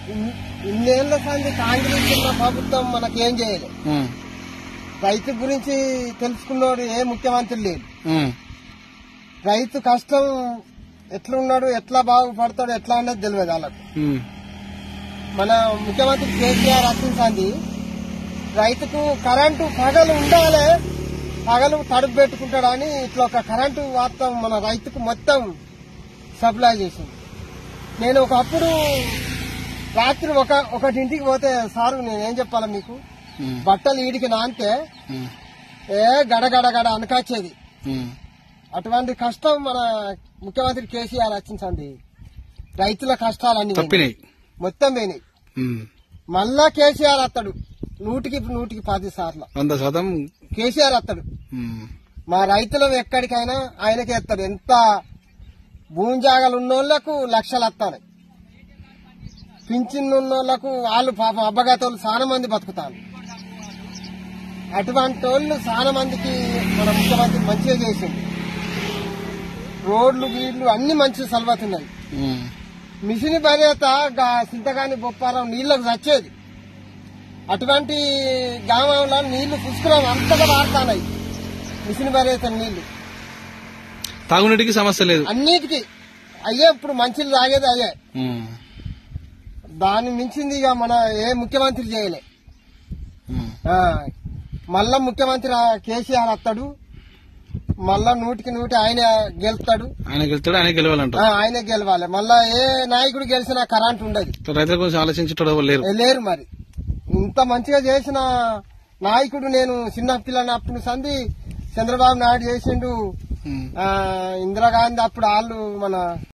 In- ఇన్నేళ్ల సంది కాంగ్రెస్ ఉన్న ప్రభుత్వం మనకేం చేయలేదు ఉమ్, రైతు గురించి తెలుసుకున్నోడు ఏ ముఖ్యమంత్రి లేడు ఉమ్, రైతు కష్టం ఎట్లున్నాడు ఎట్లా బాగుపడతాడు ఎట్లా అనేది తెలియదు వాళ్ళకు ఉమ్, మన ముఖ్యమంత్రి కేసీఆర్ రచించింది రైతుకు కరెంటు పగలు ఉండాలి పగలు తడుపు పెట్టుకుంటాడని ఇట్లా ఒక కరెంటు వార్త మన రైతుకు మొత్తం సప్లై చేసింది నేను ఒకప్పుడు రాత్రి ఒక ఒకటింటికి పోతే సారు నేనేం చెప్పాలా మీకు ఉమ్, బట్టలు ఈడికి నానితే ఉమ్, ఏ గడగడ గడ అనకాచేది ఉమ్. అటువంటి కష్టం మన ముఖ్యమంత్రి కేసీఆర్ రచించింది రైతుల కష్టాలన్నీ పోయినాయి. తప్పినాయి మొత్తం పోయినాయి ఉమ్, మళ్ళా కేసీఆర్ వస్తాడు నూటికి నూటికి పది సార్లు వంద శాతం కేసీఆర్ వస్తాడు ఉమ్, మా రైతులు ఎక్కడికైనా ఆయనకే ఎత్తాడు ఎంత భూమి జాగాలు ఉన్నోళ్లకు లక్షలు వస్తాయి పింఛన్ ఉన్నోళ్లకు వాళ్ళు పాపం అబ్బగాతోళ్ళు చాలా మంది బతుకుతారు అటువంటి వాళ్ళు చాలా మందికి మన ముఖ్యమంత్రి మంచిగా చేసింది రోడ్లు గీడ్లు అన్ని మంచి సలవతున్నాయి ఉమ్, మిషన్ భర్యత సింతగాని బొప్పారం నీళ్లకు చచ్చేది అటువంటి గ్రామంలో నీళ్లు పుష్కరం అంతగా వాడుతున్నాయి మిషన్ భర్యత నీళ్లు తాగునీటికి సమస్య లేదు అన్నిటికీ అయ్యే ఇప్పుడు మంచిలు తాగేది అయ్యే ఉమ్, దాన్ని మించింది ఇక మన ఏ ముఖ్యమంత్రి చేయలే ఉమ్, ఆ, మళ్ళా ముఖ్యమంత్రి ఆ కేసీఆర్ వస్తాడు మళ్ళా నూటికి నూటి ఆయన గెలుస్తాడు ఆయన గెలుస్తాడు ఆయన గెలవాలంట ఆ, ఆయనే గెలవాలి మళ్ళా ఏ నాయకుడు గెలిచినా కరెంట్ ఉండదు రైతుల గురించి ఆలోచించేటోడు ఎవరు లేరు ఏ లేరు మరి ఇంత మంచిగా చేసిన నాయకుడు నేను చిన్న పిల్లనప్పుడు సంది చంద్రబాబు నాయుడు చేసిండు ఉమ్. ఆ, ఇందిరాగాంధీ అప్పుడు వాళ్ళు మన